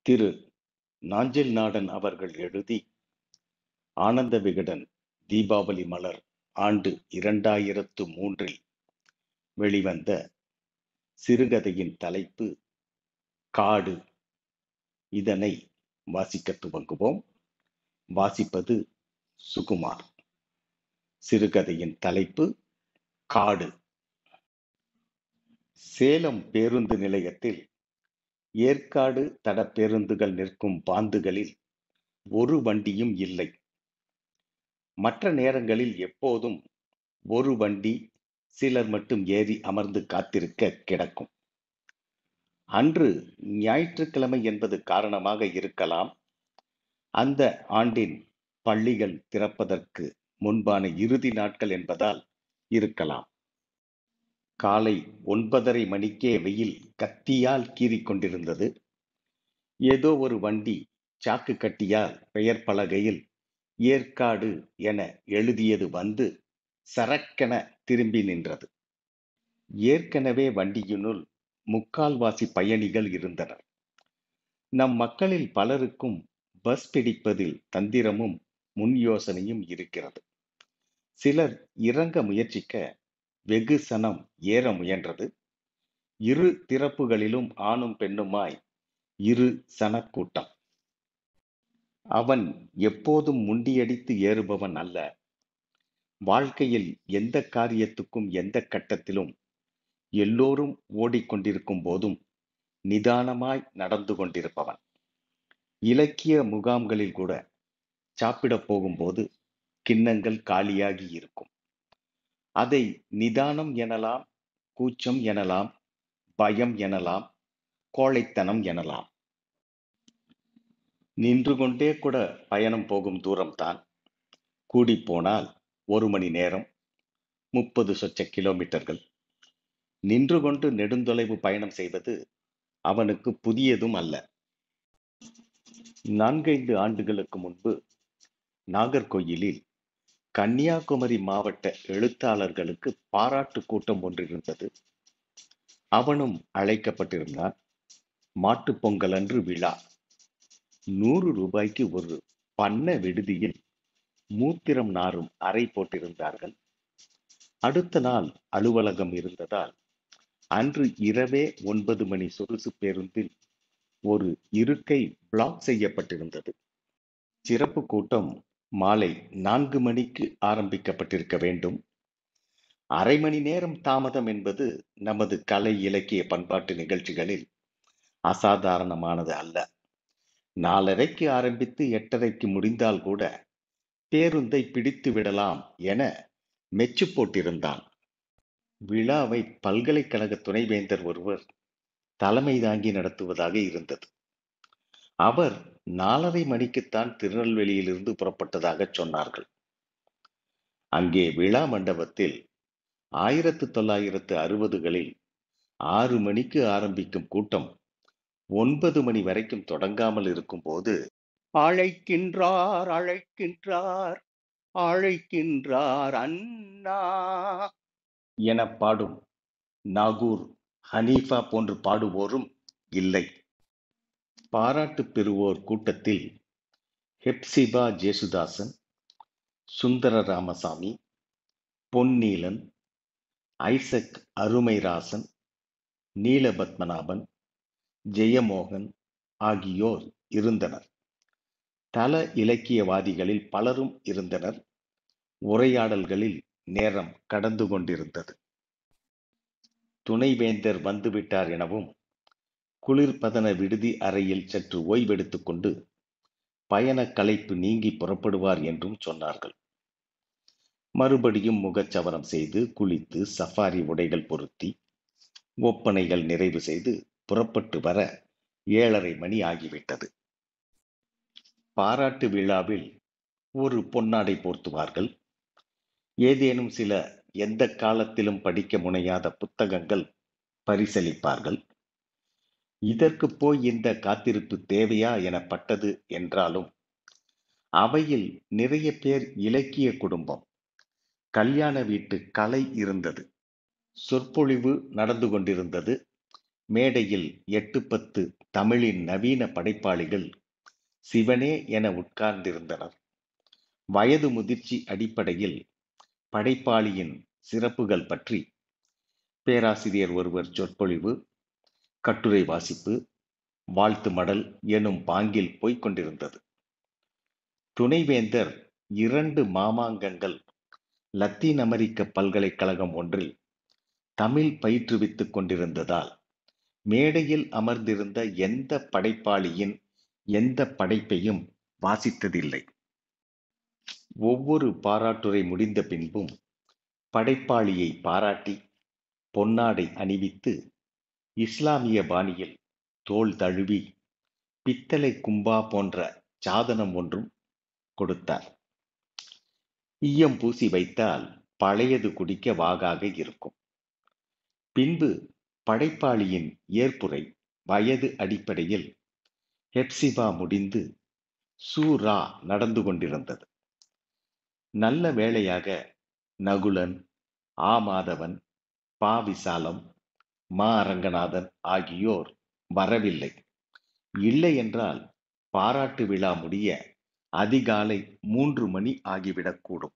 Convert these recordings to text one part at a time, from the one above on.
திரு நாஞ்சில் நாடன் அவர்கள் எழுதி ஆனந்த விகடன் தீபாவளி மலர் ஆண்டு இரண்டாயிரத்து மூன்றில் வெளிவந்த சிறுகதையின் தலைப்பு காடு இதனை வாசிக்கத் துவங்குவோம் வாசிப்பது சுகுமார் சிறுகதையின் தலைப்பு காடு சேலம் பேருந்து நிலையத்தில் ஏற்காடு தட பேருந்துகள் நிற்கும் பாந்துகளில் ஒரு வண்டியும் இல்லை மற்ற நேரங்களில் எப்போதும் ஒரு வண்டி சிலர் மட்டும் ஏறி அமர்ந்து காத்திருக்க கிடக்கும் அன்று ஞாயிற்றுக்கிழமை என்பது காரணமாக இருக்கலாம் அந்த ஆண்டின் பள்ளிகள் திறப்பதற்கு முன்பான இறுதி நாட்கள் என்பதால் இருக்கலாம் காலை ஒன்பதரை மணிக்கே வெயில் கத்தியால் கீறிக் கொண்டிருந்தது ஏதோ ஒரு வண்டி சாக்கு கட்டியால் பெயர் பலகையில் ஏற்காடு என எழுதியது வந்து சரக்கென திரும்பி நின்றது ஏற்கனவே வண்டியினுள் முக்கால்வாசி பயணிகள் இருந்தனர் நம் மக்களில் பலருக்கும் பஸ் பிடிப்பதில் தந்திரமும் முன் யோசனையும் இருக்கிறது சிலர் இறங்க முயற்சிக்க வெகு சனம் ஏற முயன்றது இரு திறப்புகளிலும் ஆணும் பெண்ணுமாய் இரு சனக்கூட்டம் அவன் எப்போதும் முண்டியடித்து ஏறுபவன் அல்ல வாழ்க்கையில் எந்த காரியத்துக்கும் எந்த கட்டத்திலும் எல்லோரும் ஓடிக்கொண்டிருக்கும் போதும் நிதானமாய் நடந்து கொண்டிருப்பவன் இலக்கிய முகாம்களில் கூட சாப்பிடப் போகும்போது கிண்ணங்கள் காலியாகி இருக்கும் அதை நிதானம் எனலாம் கூச்சம் எனலாம் பயம் எனலாம் கோழைத்தனம் எனலாம் நின்று கொண்டே கூட பயணம் போகும் தூரம்தான் கூடிப்போனால் ஒரு மணி நேரம் முப்பது சொச்ச கிலோமீட்டர்கள் நின்று கொண்டு நெடுந்தொலைவு பயணம் செய்வது அவனுக்கு புதியதும் அல்ல நான்கைந்து ஆண்டுகளுக்கு முன்பு நாகர்கோயிலில் கன்னியாகுமரி மாவட்ட எழுத்தாளர்களுக்கு பாராட்டு கூட்டம் ஒன்றிருந்தது அவனும் அழைக்கப்பட்டிருந்தான் மாட்டுப் பொங்கல் அன்று விழா நூறு ரூபாய்க்கு ஒரு பண்ண விடுதியில் மூத்திரம் நாரும் அறை போட்டிருந்தார்கள் அடுத்த நாள் அலுவலகம் இருந்ததால் அன்று இரவே ஒன்பது மணி சொகுசு பேருந்தில் ஒரு இருக்கை பிளாக் செய்யப்பட்டிருந்தது சிறப்பு கூட்டம் மாலை நான்கு மணிக்கு ஆரம்பிக்கப்பட்டிருக்க வேண்டும் அரை மணி நேரம் தாமதம் என்பது நமது கலை இலக்கிய பண்பாட்டு நிகழ்ச்சிகளில் அசாதாரணமானது அல்ல நாலரைக்கு ஆரம்பித்து எட்டரைக்கு முடிந்தால் கூட பேருந்தை பிடித்து விடலாம் என மெச்சு போட்டிருந்தான் விழாவை பல்கலைக்கழக துணைவேந்தர் ஒருவர் தலைமை தாங்கி நடத்துவதாக இருந்தது அவர் நாலரை மணிக்குத்தான் திருநெல்வேலியிலிருந்து புறப்பட்டதாக சொன்னார்கள் அங்கே விழா மண்டபத்தில் ஆயிரத்து தொள்ளாயிரத்து அறுபதுகளில் ஆறு மணிக்கு ஆரம்பிக்கும் கூட்டம் ஒன்பது மணி வரைக்கும் தொடங்காமல் இருக்கும்போது அழைக்கின்றார் அழைக்கின்றார் அழைக்கின்றார் அண்ணா என பாடும் நாகூர் ஹனீஃபா போன்று பாடுவோரும் இல்லை பாராட்டு பெறுவோர் கூட்டத்தில் ஹெப்சிபா ஜேசுதாசன் சுந்தர ராமசாமி பொன்னீலன் ஐசக் அருமைராசன் நீலபத்மநாபன் ஜெயமோகன் ஆகியோர் இருந்தனர் தல இலக்கியவாதிகளில் பலரும் இருந்தனர் உரையாடல்களில் நேரம் கடந்து கொண்டிருந்தது துணைவேந்தர் வந்துவிட்டார் எனவும் குளிர்பதன விடுதி அறையில் சற்று ஓய்வெடுத்துக் கொண்டு பயண களைப்பு நீங்கி புறப்படுவார் என்றும் சொன்னார்கள் மறுபடியும் முகச்சவரம் செய்து குளித்து சஃபாரி உடைகள் பொருத்தி ஒப்பனைகள் நிறைவு செய்து புறப்பட்டு வர ஏழரை மணி ஆகிவிட்டது பாராட்டு விழாவில் ஒரு பொன்னாடை போர்த்துவார்கள் ஏதேனும் சில எந்த காலத்திலும் படிக்க முனையாத புத்தகங்கள் பரிசளிப்பார்கள் இதற்கு போய் இந்த காத்திருப்பு தேவையா எனப்பட்டது என்றாலும் அவையில் நிறைய பேர் இலக்கிய குடும்பம் கல்யாண வீட்டு கலை இருந்தது சொற்பொழிவு நடந்து கொண்டிருந்தது மேடையில் எட்டு பத்து தமிழின் நவீன படைப்பாளிகள் சிவனே என உட்கார்ந்திருந்தனர் வயது முதிர்ச்சி அடிப்படையில் படைப்பாளியின் சிறப்புகள் பற்றி பேராசிரியர் ஒருவர் சொற்பொழிவு கட்டுரை வாசிப்பு வாழ்த்து மடல் எனும் பாங்கில் போய்க் கொண்டிருந்தது துணைவேந்தர் இரண்டு மாமாங்கங்கள் லத்தீன் அமெரிக்க பல்கலைக்கழகம் ஒன்றில் தமிழ் பயிற்றுவித்துக் கொண்டிருந்ததால் மேடையில் அமர்ந்திருந்த எந்த படைப்பாளியின் எந்த படைப்பையும் வாசித்ததில்லை ஒவ்வொரு பாராட்டுரை முடிந்த பின்பும் படைப்பாளியை பாராட்டி பொன்னாடை அணிவித்து இஸ்லாமிய பாணியில் தோள் தழுவி பித்தளை கும்பா போன்ற சாதனம் ஒன்றும் கொடுத்தார் ஈயம் பூசி வைத்தால் பழையது குடிக்க வாகாக இருக்கும் பின்பு படைப்பாளியின் ஏற்புரை வயது அடிப்படையில் ஹெப்சிபா முடிந்து சூரா நடந்து கொண்டிருந்தது நல்ல வேளையாக நகுலன் ஆ மாதவன் பா விசாலம் மா அரங்கநாதன் ஆகியோர் வரவில்லை இல்லை என்றால் பாராட்டு விழா முடிய அதிகாலை மூன்று மணி ஆகிவிடக்கூடும்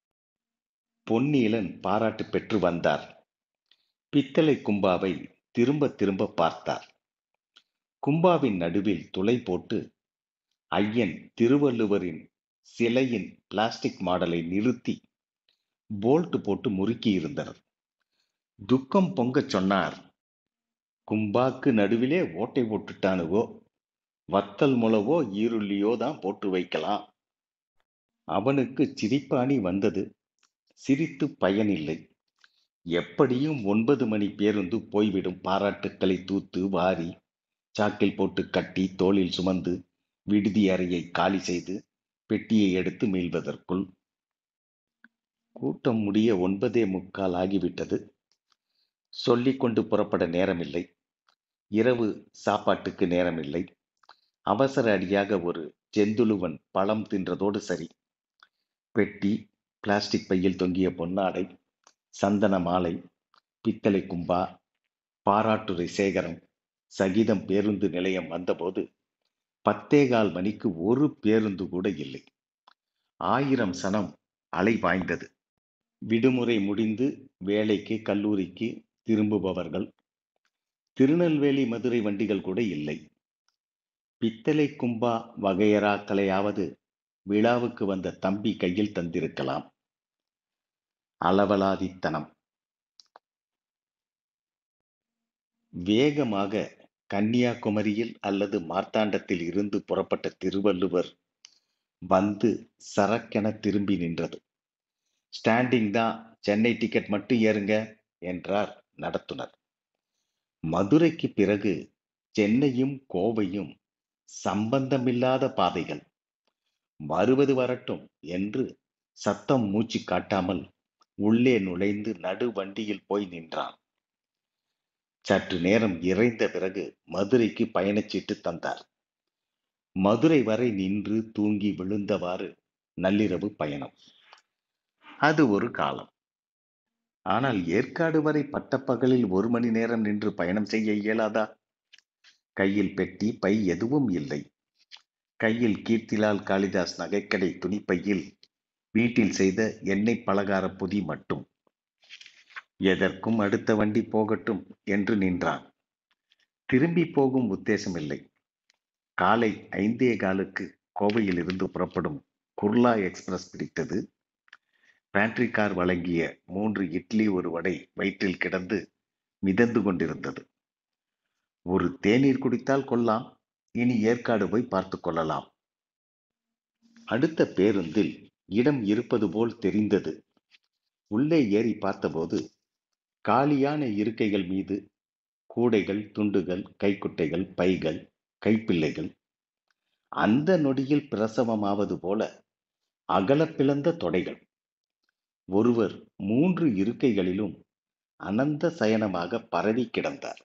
பொன்னீலன் பாராட்டு பெற்று வந்தார் பித்தளை கும்பாவை திரும்ப திரும்ப பார்த்தார் கும்பாவின் நடுவில் துளை போட்டு ஐயன் திருவள்ளுவரின் சிலையின் பிளாஸ்டிக் மாடலை நிறுத்தி போல்ட் போட்டு முறுக்கி இருந்தனர் துக்கம் பொங்கச் சொன்னார் கும்பாக்கு நடுவிலே ஓட்டை போட்டுட்டானுவோ வத்தல் முளவோ ஈருள்ளியோ தான் போட்டு வைக்கலாம் அவனுக்கு சிரிப்பாணி வந்தது சிரித்து பயனில்லை எப்படியும் ஒன்பது மணி பேருந்து போய்விடும் பாராட்டுக்களை தூத்து வாரி சாக்கில் போட்டு கட்டி தோளில் சுமந்து விடுதி அறையை காலி செய்து பெட்டியை எடுத்து மீள்வதற்குள் கூட்டம் முடிய ஒன்பதே முக்கால் ஆகிவிட்டது சொல்லிக்கொண்டு புறப்பட நேரமில்லை இரவு சாப்பாட்டுக்கு நேரமில்லை அவசர அடியாக ஒரு செந்துலுவன் பழம் தின்றதோடு சரி பெட்டி பிளாஸ்டிக் பையில் தொங்கிய பொன்னாடை சந்தன மாலை பித்தளை கும்பா பாராட்டுரை சேகரம் சகிதம் பேருந்து நிலையம் வந்தபோது பத்தேகால் மணிக்கு ஒரு பேருந்து கூட இல்லை ஆயிரம் சனம் அலை பாய்ந்தது விடுமுறை முடிந்து வேலைக்கு கல்லூரிக்கு திரும்புபவர்கள் திருநெல்வேலி மதுரை வண்டிகள் கூட இல்லை பித்தளை கும்பா வகையறாக்களையாவது விழாவுக்கு வந்த தம்பி கையில் தந்திருக்கலாம் அளவலாதித்தனம் வேகமாக கன்னியாகுமரியில் அல்லது மார்த்தாண்டத்தில் இருந்து புறப்பட்ட திருவள்ளுவர் வந்து சரக்கென திரும்பி நின்றது ஸ்டாண்டிங் தான் சென்னை டிக்கெட் மட்டும் ஏறுங்க என்றார் நடத்துனர் மதுரைக்கு பிறகு சென்னையும் கோவையும் சம்பந்தமில்லாத பாதைகள் வருவது வரட்டும் என்று சத்தம் மூச்சு காட்டாமல் உள்ளே நுழைந்து நடு வண்டியில் போய் நின்றான் சற்று நேரம் இறைந்த பிறகு மதுரைக்கு பயணச்சீட்டு தந்தார் மதுரை வரை நின்று தூங்கி விழுந்தவாறு நள்ளிரவு பயணம் அது ஒரு காலம் ஆனால் ஏற்காடு வரை பட்டப்பகலில் ஒரு மணி நேரம் நின்று பயணம் செய்ய இயலாதா கையில் பெட்டி பை எதுவும் இல்லை கையில் கீர்த்திலால் காளிதாஸ் நகைக்கடை துணிப்பையில் வீட்டில் செய்த எண்ணெய் பலகார பொதி மட்டும் எதற்கும் அடுத்த வண்டி போகட்டும் என்று நின்றான் திரும்பி போகும் உத்தேசமில்லை காலை ஐந்தே காலுக்கு கோவையில் இருந்து புறப்படும் குர்லா எக்ஸ்பிரஸ் பிடித்தது பேண்ட்ரி கார் வழங்கிய மூன்று இட்லி ஒரு வடை வயிற்றில் கிடந்து மிதந்து கொண்டிருந்தது ஒரு தேநீர் குடித்தால் கொள்ளலாம் இனி ஏற்காடு போய் பார்த்து கொள்ளலாம் அடுத்த பேருந்தில் இடம் இருப்பது போல் தெரிந்தது உள்ளே ஏறி பார்த்தபோது காலியான இருக்கைகள் மீது கூடைகள் துண்டுகள் கைக்குட்டைகள் பைகள் கைப்பிள்ளைகள் அந்த நொடியில் பிரசவமாவது போல அகலப்பிளந்த தொடைகள் ஒருவர் மூன்று இருக்கைகளிலும் அனந்த சயனமாக பரவி கிடந்தார்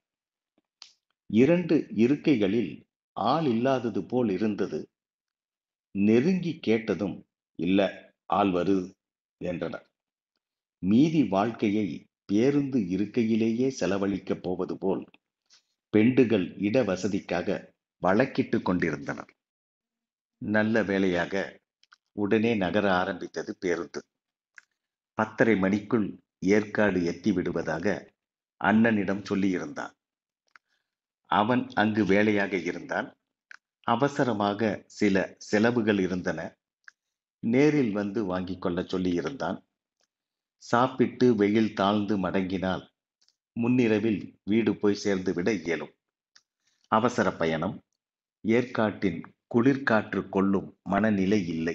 இரண்டு இருக்கைகளில் ஆள் இல்லாதது போல் இருந்தது நெருங்கி கேட்டதும் இல்ல ஆள் வருது என்றனர் மீதி வாழ்க்கையை பேருந்து இருக்கையிலேயே செலவழிக்கப் போவது போல் பெண்டுகள் இட வசதிக்காக வழக்கிட்டு கொண்டிருந்தனர் நல்ல வேளையாக உடனே நகர ஆரம்பித்தது பேருந்து பத்தரை மணிக்குள் ஏற்காடு எத்தி விடுவதாக அண்ணனிடம் சொல்லியிருந்தான் அவன் அங்கு வேலையாக இருந்தான் அவசரமாக சில செலவுகள் இருந்தன நேரில் வந்து வாங்கிக் கொள்ள சொல்லியிருந்தான் சாப்பிட்டு வெயில் தாழ்ந்து மடங்கினால் முன்னிரவில் வீடு போய் சேர்ந்துவிட இயலும் அவசர பயணம் ஏற்காட்டின் குளிர்காற்று கொள்ளும் மனநிலை இல்லை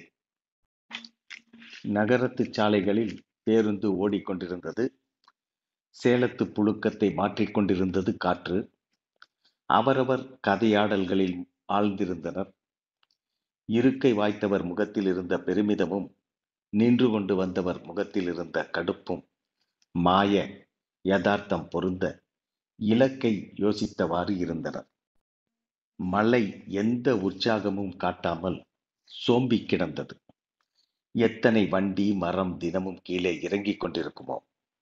நகரத்து சாலைகளில் பேருந்து ஓடிக்கொண்டிருந்தது சேலத்து புழுக்கத்தை மாற்றிக்கொண்டிருந்தது காற்று அவரவர் கதையாடல்களில் ஆழ்ந்திருந்தனர் இருக்கை வாய்த்தவர் முகத்தில் இருந்த பெருமிதமும் நின்று கொண்டு வந்தவர் முகத்தில் இருந்த கடுப்பும் மாய யதார்த்தம் பொருந்த இலக்கை யோசித்தவாறு இருந்தனர் மழை எந்த உற்சாகமும் காட்டாமல் சோம்பி கிடந்தது எத்தனை வண்டி மரம் தினமும் கீழே இறங்கிக் கொண்டிருக்குமோ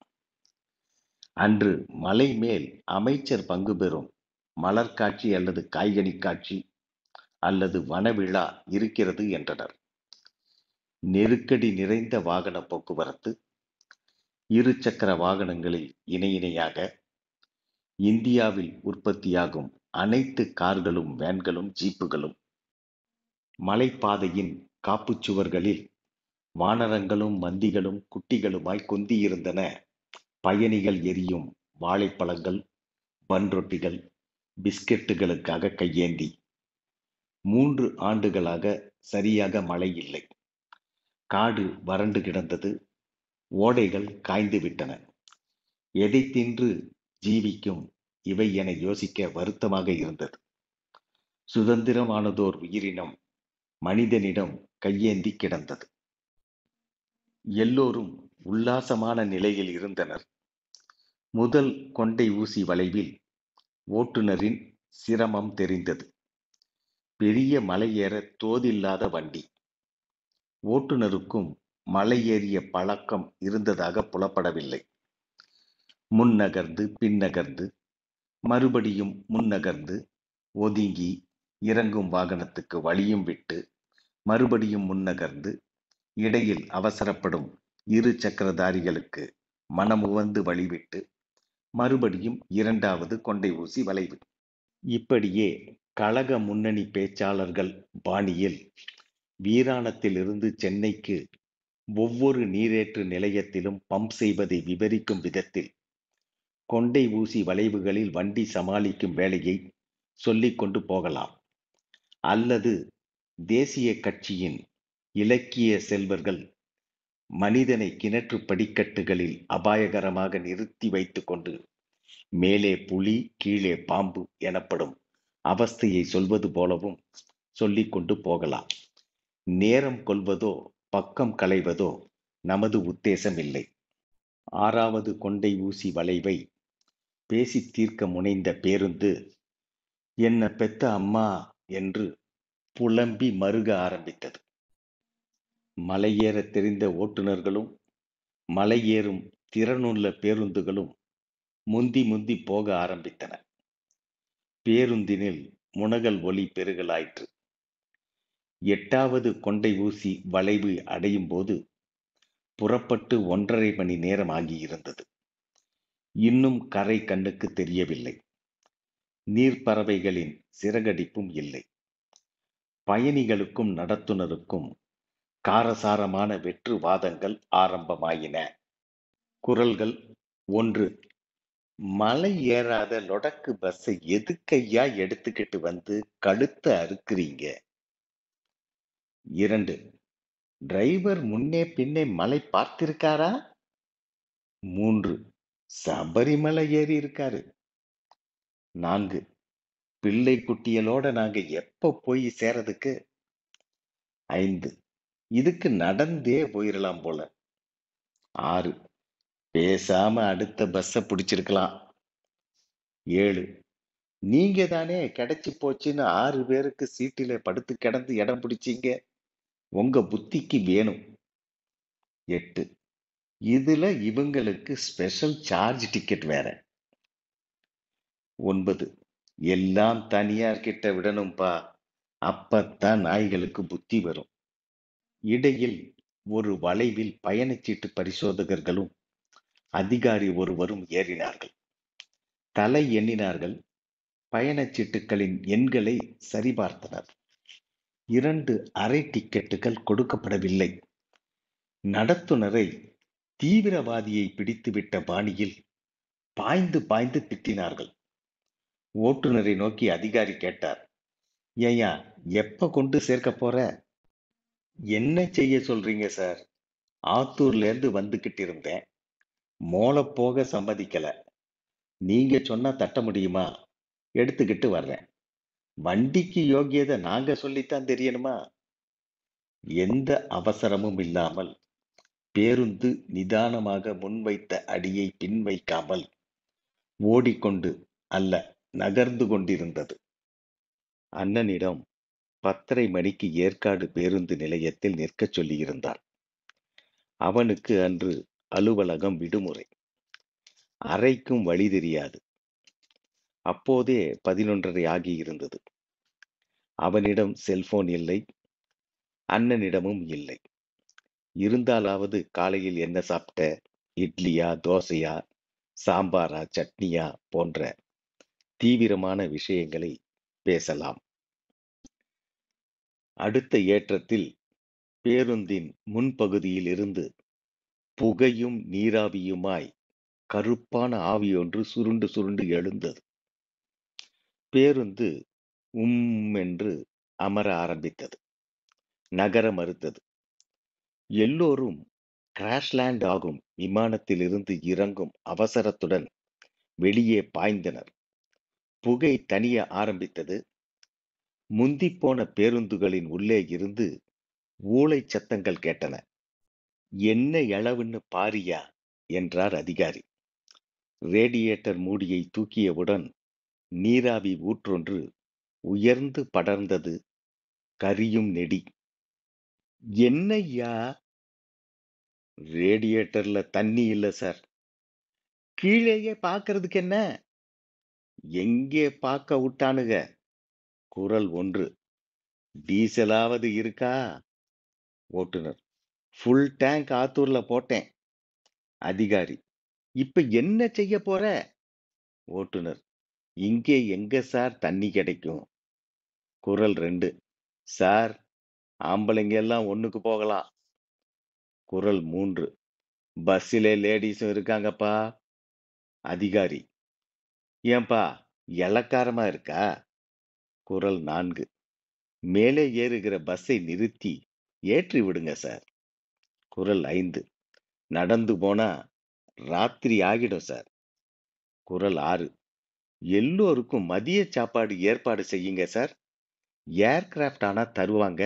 அன்று மலை மேல் அமைச்சர் பங்கு பெறும் மலர் காட்சி அல்லது காய்கனி காட்சி அல்லது வனவிழா இருக்கிறது என்றனர் நெருக்கடி நிறைந்த வாகன போக்குவரத்து இரு சக்கர வாகனங்களில் இணை இணையாக இந்தியாவில் உற்பத்தியாகும் அனைத்து கார்களும் வேன்களும் ஜீப்புகளும் மலைப்பாதையின் காப்புச்சுவர்களில் வானரங்களும் மந்திகளும் குட்டிகளுமாய் கொந்தியிருந்தன பயணிகள் எரியும் வாழைப்பழங்கள் பன்ரொட்டிகள் பிஸ்கெட்டுகளுக்காக கையேந்தி மூன்று ஆண்டுகளாக சரியாக மழை இல்லை காடு வறண்டு கிடந்தது ஓடைகள் காய்ந்து விட்டன எதை தின்று ஜீவிக்கும் இவை என யோசிக்க வருத்தமாக இருந்தது சுதந்திரமானதோர் உயிரினம் மனிதனிடம் கையேந்தி கிடந்தது எல்லோரும் உல்லாசமான நிலையில் இருந்தனர் முதல் கொண்டை ஊசி வளைவில் ஓட்டுநரின் சிரமம் தெரிந்தது பெரிய மலை ஏற தோதில்லாத வண்டி ஓட்டுநருக்கும் மலை ஏறிய பழக்கம் இருந்ததாக புலப்படவில்லை முன்னகர்ந்து பின்னகர்ந்து மறுபடியும் முன்னகர்ந்து ஒதுங்கி இறங்கும் வாகனத்துக்கு வழியும் விட்டு மறுபடியும் முன்னகர்ந்து இடையில் அவசரப்படும் இரு சக்கரதாரிகளுக்கு மனமுவந்து வழிவிட்டு மறுபடியும் இரண்டாவது கொண்டை ஊசி வளைவு இப்படியே கழக முன்னணி பேச்சாளர்கள் பாணியில் வீராணத்திலிருந்து சென்னைக்கு ஒவ்வொரு நீரேற்று நிலையத்திலும் பம்ப் செய்வதை விவரிக்கும் விதத்தில் கொண்டை ஊசி வளைவுகளில் வண்டி சமாளிக்கும் வேலையை சொல்லிக் கொண்டு போகலாம் அல்லது தேசிய கட்சியின் இலக்கிய செல்வர்கள் மனிதனை கிணற்று படிக்கட்டுகளில் அபாயகரமாக நிறுத்தி வைத்துக்கொண்டு மேலே புலி கீழே பாம்பு எனப்படும் அவஸ்தையை சொல்வது போலவும் சொல்லிக்கொண்டு போகலாம் நேரம் கொள்வதோ பக்கம் களைவதோ நமது உத்தேசம் இல்லை ஆறாவது கொண்டை ஊசி வளைவை பேசி தீர்க்க முனைந்த பேருந்து என்ன பெத்த அம்மா என்று புலம்பி மருக ஆரம்பித்தது மலையேற தெரிந்த ஓட்டுநர்களும் மலை ஏறும் திறனுள்ள பேருந்துகளும் முந்தி முந்தி போக ஆரம்பித்தன பேருந்தினில் முனகல் ஒலி பெருகலாயிற்று எட்டாவது கொண்டை ஊசி வளைவு அடையும் போது புறப்பட்டு ஒன்றரை மணி நேரம் ஆகியிருந்தது இன்னும் கரை கண்ணுக்கு தெரியவில்லை நீர்ப்பறவைகளின் சிறகடிப்பும் இல்லை பயணிகளுக்கும் நடத்துனருக்கும் காரசாரமான வெற்று வாதங்கள் ஆரம்பமாயின குரல்கள் ஒன்று மலை ஏறாத லொடக்கு பஸ்ஸை எதுக்கையா எடுத்துக்கிட்டு வந்து கழுத்தை அறுக்குறீங்க இரண்டு டிரைவர் முன்னே பின்னே மலை பார்த்திருக்காரா மூன்று சபரிமலை ஏறி இருக்காரு நான்கு பிள்ளை குட்டியலோட நாங்க எப்ப போய் சேரதுக்கு ஐந்து இதுக்கு நடந்தே போயிடலாம் போல ஆறு பேசாம அடுத்த பஸ்ஸ பிடிச்சிருக்கலாம் ஏழு நீங்க தானே கிடைச்சு போச்சுன்னு ஆறு பேருக்கு சீட்டில படுத்து கிடந்து இடம் பிடிச்சீங்க உங்க புத்திக்கு வேணும் எட்டு இதுல இவங்களுக்கு ஸ்பெஷல் சார்ஜ் டிக்கெட் வேற ஒன்பது எல்லாம் தனியார் கிட்ட விடணும்பா அப்பத்தான் நாய்களுக்கு புத்தி வரும் இடையில் ஒரு வளைவில் பயணச்சீட்டு பரிசோதகர்களும் அதிகாரி ஒருவரும் ஏறினார்கள் தலை எண்ணினார்கள் பயணச்சீட்டுகளின் எண்களை சரிபார்த்தனர் இரண்டு அரை டிக்கெட்டுகள் கொடுக்கப்படவில்லை நடத்துனரை தீவிரவாதியை பிடித்துவிட்ட பாணியில் பாய்ந்து பாய்ந்து திட்டினார்கள் ஓட்டுநரை நோக்கி அதிகாரி கேட்டார் ஏயா எப்ப கொண்டு சேர்க்க போற என்ன செய்ய சொல்றீங்க சார் ஆத்தூர்ல இருந்து வந்துகிட்டு இருந்தேன் மோள போக சம்மதிக்கல நீங்க சொன்னா தட்ட முடியுமா எடுத்துக்கிட்டு வர்றேன் வண்டிக்கு யோகியதை நாங்க சொல்லித்தான் தெரியணுமா எந்த அவசரமும் இல்லாமல் பேருந்து நிதானமாக முன்வைத்த அடியை பின்வைக்காமல் ஓடிக்கொண்டு அல்ல நகர்ந்து கொண்டிருந்தது அண்ணனிடம் பத்தரை மணிக்கு ஏற்காடு பேருந்து நிலையத்தில் நிற்கச் சொல்லியிருந்தார் அவனுக்கு அன்று அலுவலகம் விடுமுறை அறைக்கும் வழி தெரியாது அப்போதே பதினொன்றரை ஆகியிருந்தது அவனிடம் செல்போன் இல்லை அண்ணனிடமும் இல்லை இருந்தாலாவது காலையில் என்ன சாப்பிட்ட இட்லியா தோசையா சாம்பாரா சட்னியா போன்ற தீவிரமான விஷயங்களை பேசலாம் அடுத்த ஏற்றத்தில் பேருந்தின் முன்பகுதியில் இருந்து புகையும் நீராவியுமாய் கருப்பான ஆவியொன்று சுருண்டு சுருண்டு எழுந்தது பேருந்து உம் என்று அமர ஆரம்பித்தது நகர மறுத்தது எல்லோரும் கிராஷ்லேண்ட் ஆகும் விமானத்திலிருந்து இறங்கும் அவசரத்துடன் வெளியே பாய்ந்தனர் புகை தனிய ஆரம்பித்தது முந்திப்போன பேருந்துகளின் உள்ளே இருந்து ஊளை சத்தங்கள் கேட்டன என்ன எளவுன்னு பாரியா என்றார் அதிகாரி ரேடியேட்டர் மூடியை தூக்கியவுடன் நீராவி ஊற்றொன்று உயர்ந்து படர்ந்தது கரியும் நெடி என்னய்யா ரேடியேட்டர்ல தண்ணி இல்ல சார் கீழேயே பார்க்கறதுக்கு என்ன எங்கே பார்க்க விட்டானுங்க குரல் ஒன்று டீசலாவது இருக்கா ஓட்டுநர் ஃபுல் டேங்க் ஆத்தூர்ல போட்டேன் அதிகாரி இப்ப என்ன செய்ய போற ஓட்டுநர் இங்கே எங்க சார் தண்ணி கிடைக்கும் குரல் ரெண்டு சார் ஆம்பளைங்க எல்லாம் ஒண்ணுக்கு போகலாம் குரல் மூன்று பஸ்ஸிலே லேடிஸும் இருக்காங்கப்பா அதிகாரி ஏன்பா இளக்காரமா இருக்கா குரல் நான்கு மேலே ஏறுகிற பஸ்ஸை நிறுத்தி ஏற்றி விடுங்க சார் குரல் ஐந்து நடந்து போனா ராத்திரி ஆகிடும் சார் குரல் ஆறு எல்லோருக்கும் மதிய சாப்பாடு ஏற்பாடு செய்யுங்க சார் ஏர்கிராஃப்ட் ஆனா தருவாங்க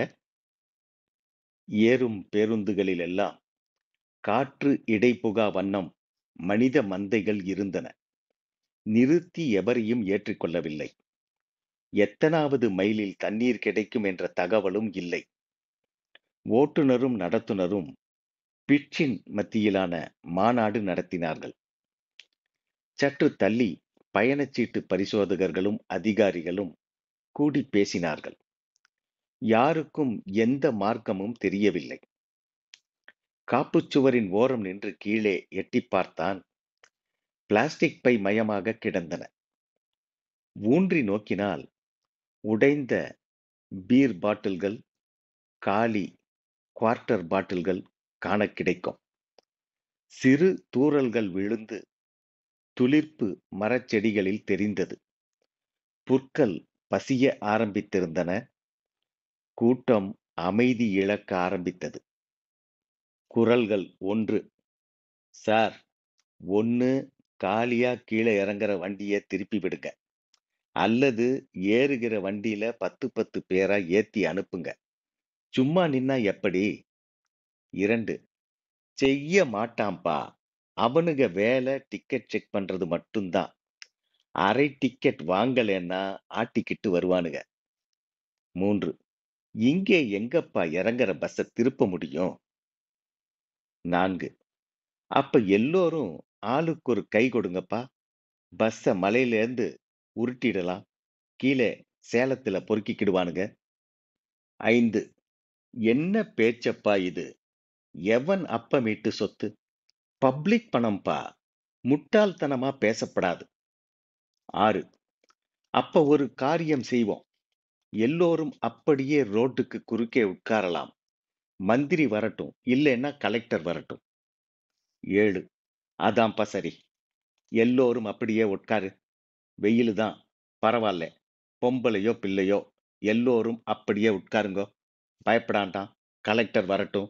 ஏறும் பேருந்துகளில் எல்லாம் காற்று இடைப்புகா வண்ணம் மனித மந்தைகள் இருந்தன நிறுத்தி எவரையும் ஏற்றிக்கொள்ளவில்லை எத்தனாவது மைலில் தண்ணீர் கிடைக்கும் என்ற தகவலும் இல்லை ஓட்டுநரும் நடத்துனரும் பிட்சின் மத்தியிலான மாநாடு நடத்தினார்கள் சற்று தள்ளி பயணச்சீட்டு பரிசோதகர்களும் அதிகாரிகளும் கூடி பேசினார்கள் யாருக்கும் எந்த மார்க்கமும் தெரியவில்லை காப்புச்சுவரின் ஓரம் நின்று கீழே எட்டி பார்த்தான் பிளாஸ்டிக் பை மயமாக கிடந்தன ஊன்றி நோக்கினால் உடைந்த பீர் பாட்டில்கள் காலி குவார்ட்டர் பாட்டில்கள் காண கிடைக்கும் சிறு தூறல்கள் விழுந்து துளிர்ப்பு மரச்செடிகளில் தெரிந்தது புற்கள் பசிய ஆரம்பித்திருந்தன கூட்டம் அமைதி இழக்க ஆரம்பித்தது குரல்கள் ஒன்று சார் ஒன்னு காலியா கீழே இறங்குற வண்டியை திருப்பி விடுங்க அல்லது ஏறுகிற வண்டியில பத்து பத்து பேரா ஏத்தி அனுப்புங்க சும்மா நின்னா எப்படி இரண்டு செய்ய மாட்டான்பா அவனுங்க வேலை டிக்கெட் செக் பண்றது மட்டும்தான் அரை டிக்கெட் வாங்கலைன்னா ஆட்டிக்கிட்டு வருவானுங்க மூன்று இங்கே எங்கப்பா இறங்குற பஸ்ஸை திருப்ப முடியும் நான்கு அப்ப எல்லோரும் ஆளுக்கு ஒரு கை கொடுங்கப்பா பஸ்ஸ மலையில இருந்து உருட்டிடலாம் கீழே சேலத்துல பொறுக்கிக்கிடுவானுங்க ஐந்து என்ன பேச்சப்பா இது எவன் அப்ப மீட்டு சொத்து பப்ளிக் பணம்பா முட்டாள்தனமா பேசப்படாது ஆறு அப்ப ஒரு காரியம் செய்வோம் எல்லோரும் அப்படியே ரோட்டுக்கு குறுக்கே உட்காரலாம் மந்திரி வரட்டும் இல்லைன்னா கலெக்டர் வரட்டும் ஏழு அதான்ப்பா சரி எல்லோரும் அப்படியே உட்காரு வெயிலு தான் பரவாயில்ல பொம்பளையோ பிள்ளையோ எல்லோரும் அப்படியே உட்காருங்கோ பயப்படாண்டாம் கலெக்டர் வரட்டும்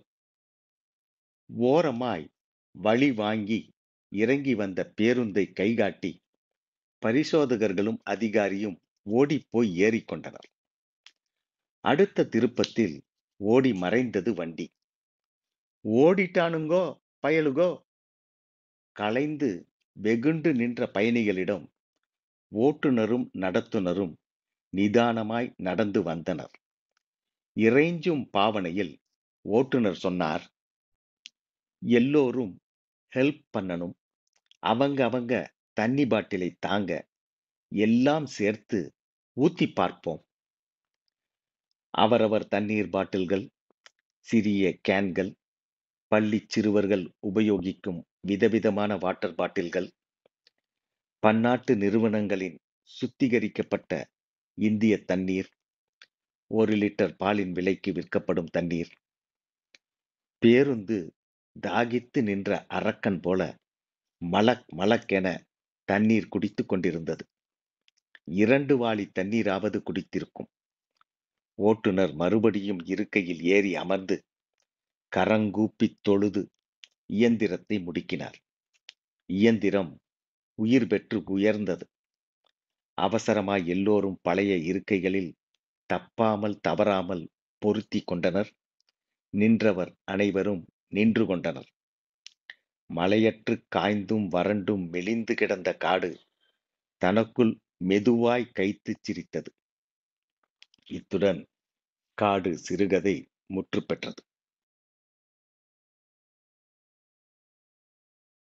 ஓரமாய் வழி வாங்கி இறங்கி வந்த பேருந்தை கைகாட்டி பரிசோதகர்களும் அதிகாரியும் ஓடிப்போய் ஏறிக்கொண்டனர் அடுத்த திருப்பத்தில் ஓடி மறைந்தது வண்டி ஓடிட்டானுங்கோ பயலுகோ கலைந்து வெகுண்டு நின்ற பயணிகளிடம் ஓட்டுநரும் நடத்துனரும் நிதானமாய் நடந்து வந்தனர் இறைஞ்சும் பாவனையில் ஓட்டுநர் சொன்னார் எல்லோரும் ஹெல்ப் பண்ணணும் அவங்க அவங்க தண்ணி பாட்டிலை தாங்க எல்லாம் சேர்த்து ஊத்தி பார்ப்போம் அவரவர் தண்ணீர் பாட்டில்கள் சிறிய கேன்கள் பள்ளி சிறுவர்கள் உபயோகிக்கும் விதவிதமான வாட்டர் பாட்டில்கள் பன்னாட்டு நிறுவனங்களின் சுத்திகரிக்கப்பட்ட இந்திய தண்ணீர் ஒரு லிட்டர் பாலின் விலைக்கு விற்கப்படும் தண்ணீர் பேருந்து தாகித்து நின்ற அரக்கன் போல மலக் மலக்கென தண்ணீர் குடித்துக் கொண்டிருந்தது இரண்டு வாளி தண்ணீராவது குடித்திருக்கும் ஓட்டுநர் மறுபடியும் இருக்கையில் ஏறி அமர்ந்து கரங்கூப்பித் தொழுது இயந்திரத்தை முடுக்கினார் இயந்திரம் உயிர் பெற்று உயர்ந்தது அவசரமாய் எல்லோரும் பழைய இருக்கைகளில் தப்பாமல் தவறாமல் பொருத்தி கொண்டனர் நின்றவர் அனைவரும் நின்று கொண்டனர் மலையற்று காய்ந்தும் வறண்டும் மெலிந்து கிடந்த காடு தனக்குள் மெதுவாய் கைத்துச் சிரித்தது இத்துடன் காடு சிறுகதை முற்று பெற்றது